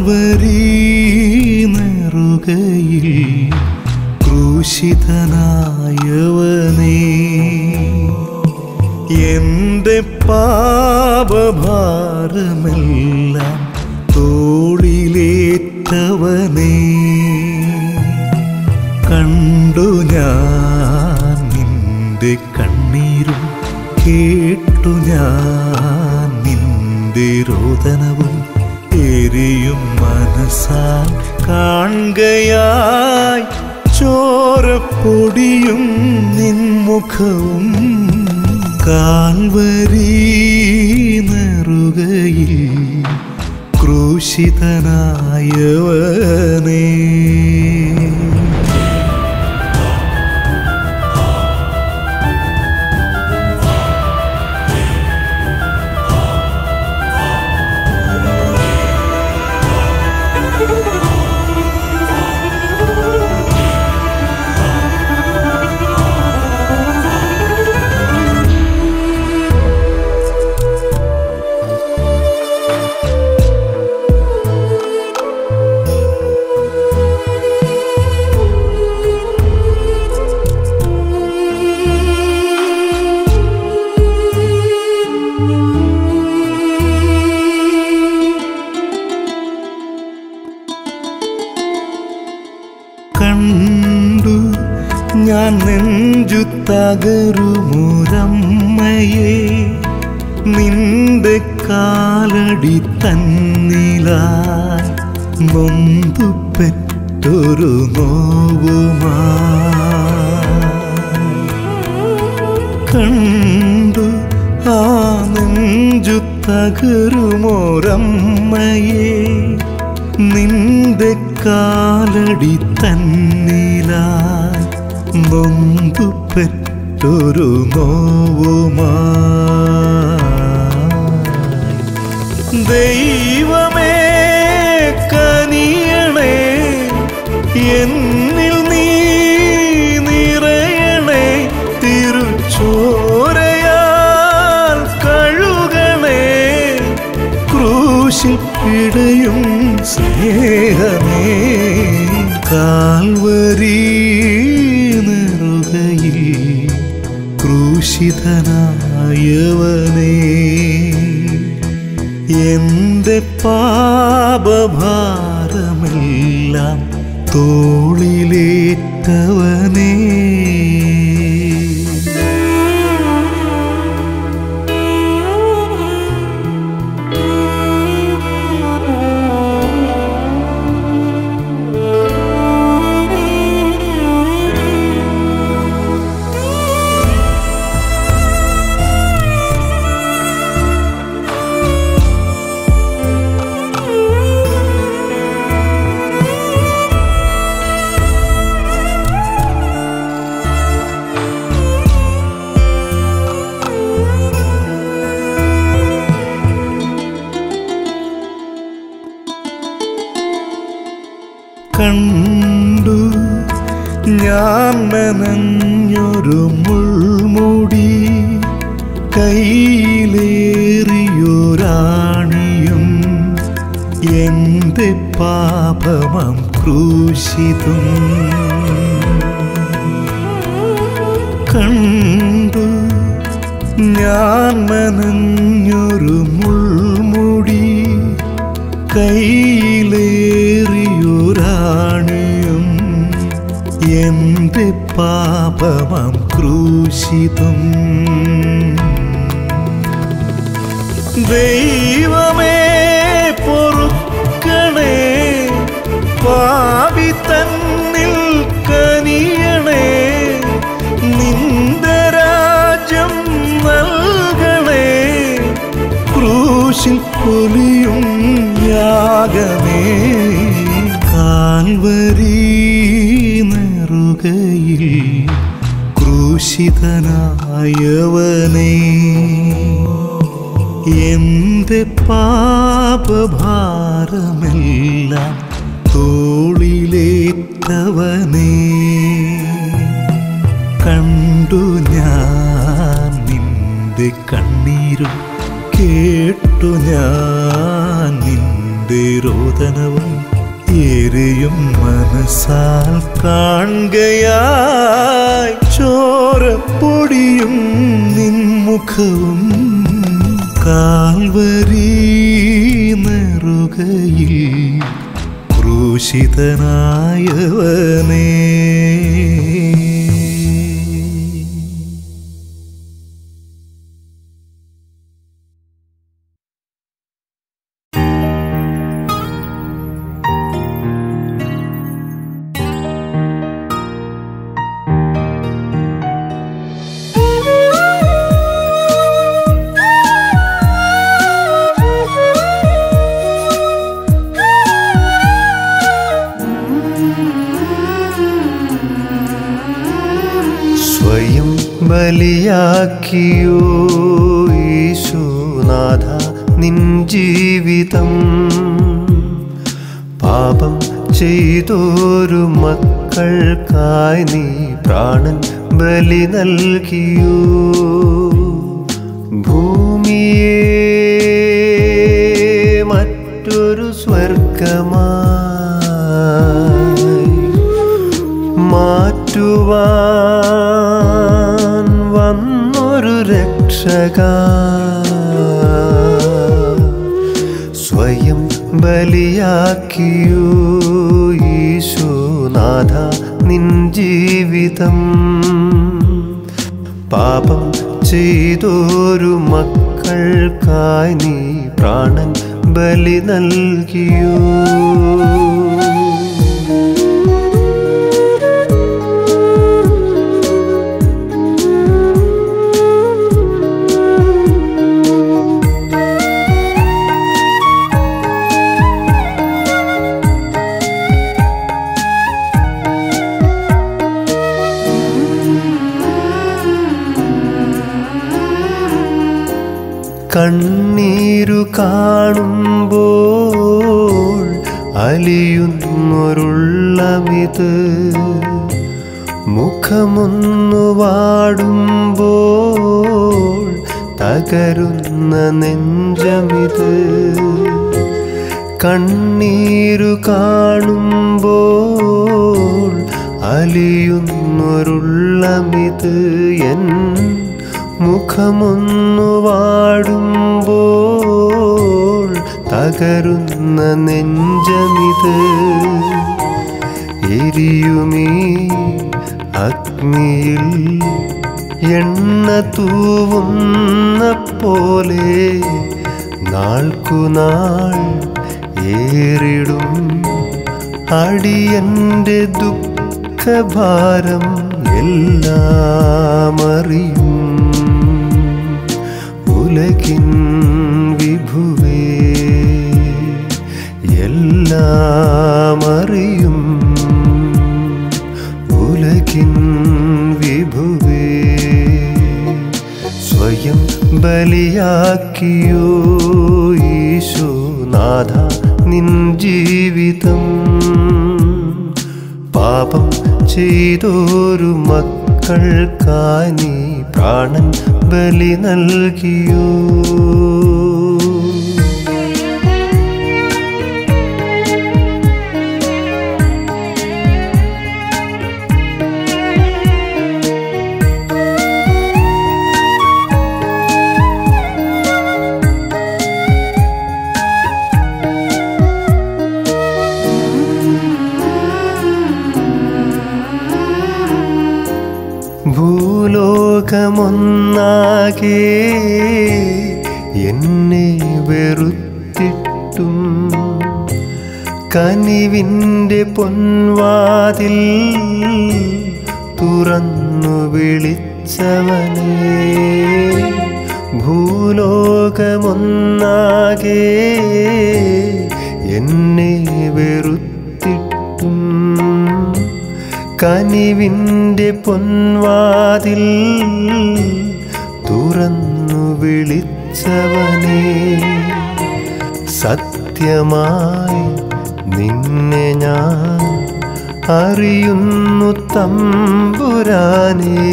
Calvary നെറുകയിൽ ക്രൂശിതനായവനേ എന്റെ പാപഭാരമെല്ലാം തോളിലേറ്റവനേ കണ്ടു ഞാൻ നിന്റെ കണ്ണീരും കേട്ടു ഞാൻ നിന്റെ രോദനവും എരിയും മനസ്സാൽ കാണുകയായി ചോരപ്പൊടിയും നിൻമുഖവും കാൽവരി നെറുകയിൽ ക്രൂശിതനായവനേ കണ്ടു ഞാൻ നെഞ്ചു തകരുമുരമ്മയെ നിന്റെ കാലടി തന്നിലായി നൊന്തു പെറ്റൊരു നോവുമാ കണ്ടു ആ നെഞ്ചു തകരുമോരമ്മയെ നിന്റെ കാലടി തന്നിലായി നൊന്തു പെറ്റൊരു നോവുമാ ദൈവമേ കനിയണേ എന്നിൽ നീ നിറയണേ തിരുച്ചോരയാൽ കഴുകണേ ക്രൂശിൽ പിടയും സ്നേഹമേ കാൽവരി നെറുകയിൽ ക്രൂശിതനായവനേ എന്റെ പാപഭാരമെല്ലാം തോളിലേറ്റവനേ കണ്ടു ഞാൻ നനഞ്ഞൊരു മുൾമുടി കയ്യിലേറിയൊരാണിയും എന്റെ പാപമം ക്രൂശിതും കണ്ടു ഞാൻ നനഞ്ഞൊരു മുൾമുടി കയ്യിലേറിയൊരാണിയും എന്റെ പാപമം ക്രൂശിതും ദൈവമേ പൊറുക്കണേ പാപി തന്നിൽ കനിയണേ നിന്റെ രാജ്യം നൽകണേ ക്രൂശിൽ പൊലിയും യാഗമേ കാൽവരി നെറുകയിൽ ക്രൂശിതനായവനേ എന്റെ പാപഭാരമെല്ലാം തോളിലേറ്റവനേ കണ്ടു ഞാൻ നിന്റെ കണ്ണീരും കേട്ടു ഞാൻ നിന്റെ രോദന മൗനവും എരിയും മനസ്സാൽ കാണുകയായി ചോരപ്പൊടിയും നിൻമുഖവും കാൽവരി നെറുകയിൽ ക്രൂശിതനായവനേ സ്വയം ബലിയാക്കിയോ യേശുനാഥ നിൻ ജീവിതം പാപം ചെയ്തോരു മക്കൾക്കായി നീ പ്രാണൻ ബലി നൽകിയോ ഭൂമിയെ മറ്റൊരു സ്വർഗമായി മാറ്റുവാൻ വന്നൊരു രക്ഷക സ്വയം ബലിയാക്കിയോ ഈശോനാഥ നിൻ ജീവിതം പാപം ചെയ്തോരു മക്കൾക്കായി നീ പ്രാണൻ ബലി നൽകിയോ കണ്ണീരു കാണുമ്പോൾ അലിയുന്നൊരുള്ളമിത് മുഖമൊന്നു വാടുമ്പോൾ തകരുന്ന നെഞ്ചമിത് കണ്ണീരു കാണുമ്പോൾ അലിയുന്നൊരുള്ളമിത് എൻ മുഖമൊന്നു വാടുമ്പോൾ തകരുന്ന നെഞ്ചമിത് എരിയുമീ അഗ്നിയിൽ എണ്ണ തൂവുന്ന പോലെ നാൾക്കുനാൾ ഏറിടും അടിയന്റെ ദുഃഖഭാരം എല്ലാം അറിയും ഉലകിൻ വിഭുവേ എല്ലാം അറിയും ഉലകിൻ വിഭുവേ സ്വയം ബലിയാക്കിയോ ഈശോനാഥ നിൻ ജീവിതം പാപം ചെയ്തോരു മക്കൾക്കായി നീ പ്രാണൻ ബലി നൽകിയോ ഭൂലോകമൊന്നാകെ എന്നെ വെറുത്തിട്ടും കനിവിൻ്റെ പൊൻവാതിൽ തുറന്നു വിളിച്ചവനേ ഭൂലോകമൊന്നാകെ എന്നെ വെറുത്തിട്ടും കനിവിൻ്റെ പൊൻവാതിൽ തുറന്നു വിളിച്ചവനേ സത്യമായി നിന്നെ ഞാൻ അറിയുന്നു തമ്പുരാനേ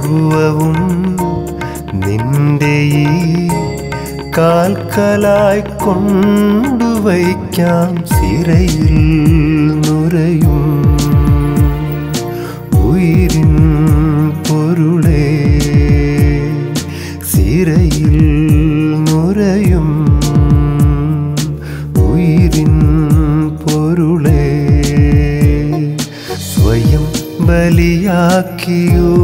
സർവവും നിന്റെ ഈ കാൽക്കലായി കൊണ്ടുവയ്ക്കാം സിരയിൽ നുരയും ഉയിരിൻ പൊരുളേ സിരയിൽ നുരയും ഉയിരിൻ പൊരുളേ സ്വയം ബലിയാക്കിയോ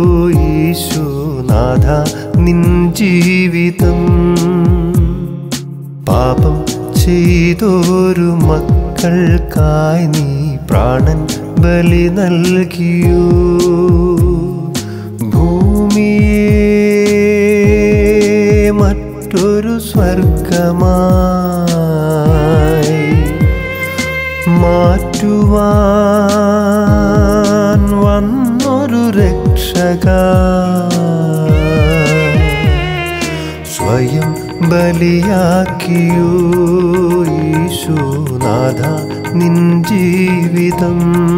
ഈശോനാഥ നിൻ ജീവിതം പാപം ചെയ്തോരു മക്കൾക്കായി നീ പ്രാണൻ ബലി നൽകിയോ ഭൂമിയെ മറ്റൊരു സ്വർഗമായി മാറ്റുവാൻ വന്നൊരു രക്ഷക സ്വയം ബലിയാക്കിയോ ഈശോനാഥ നിൻ ജീവിതം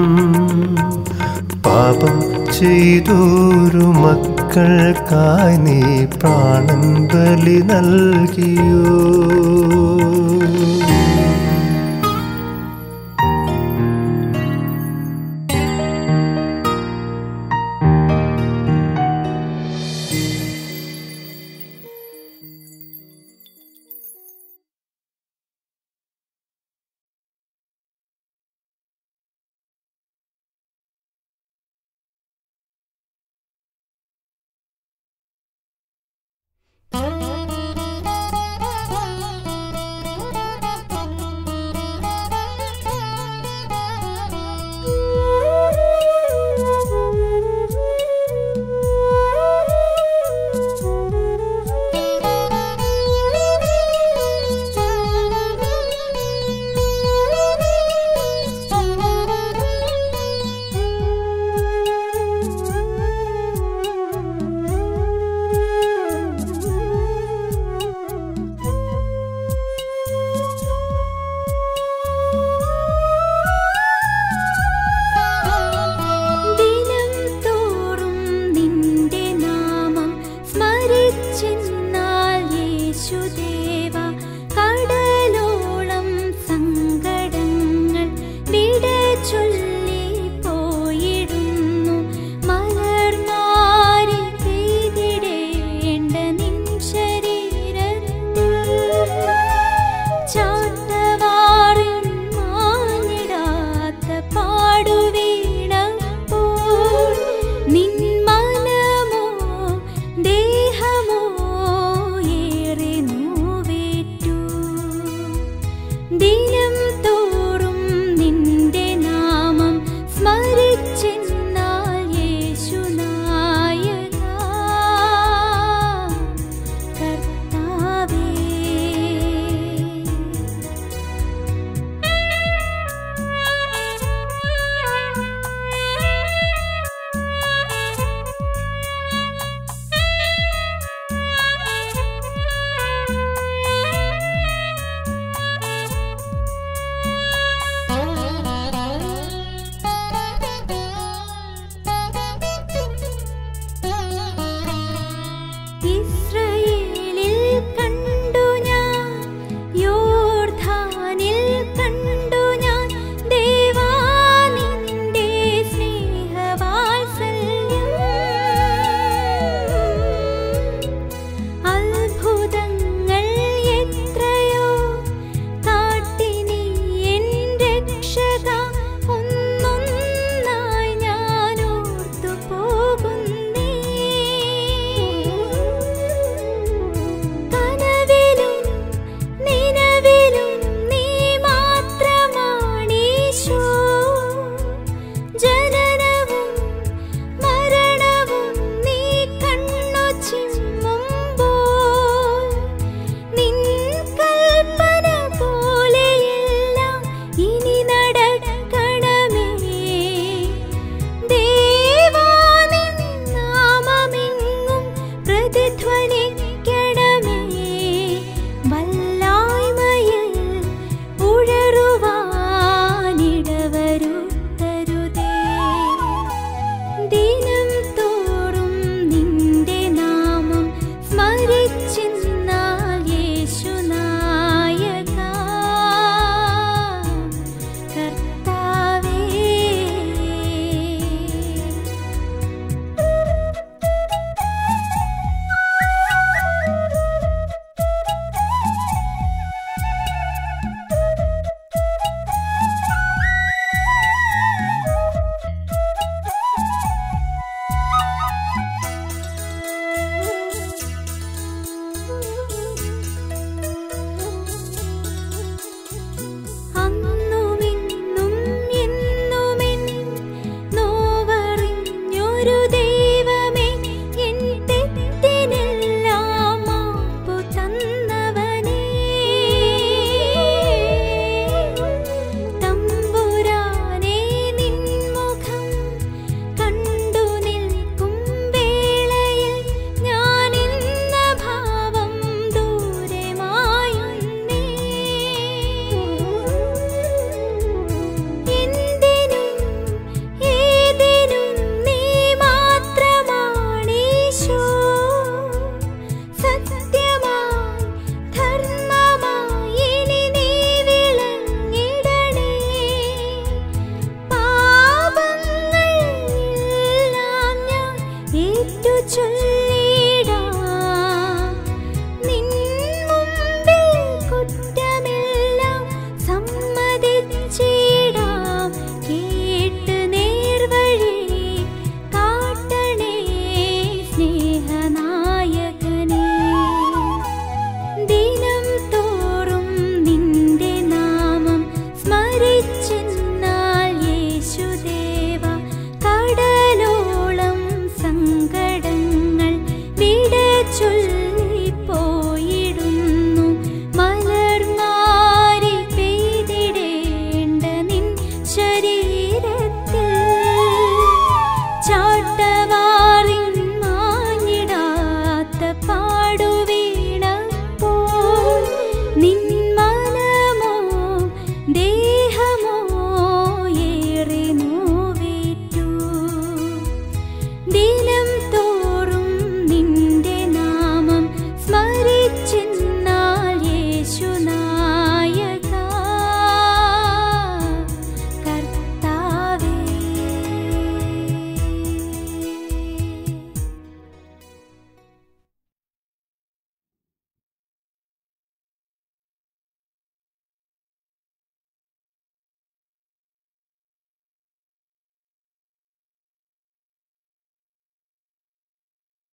പാപം ചെയ്തോരു മക്കൾക്കായി നീ പ്രാണൻ ബലി നൽകിയോ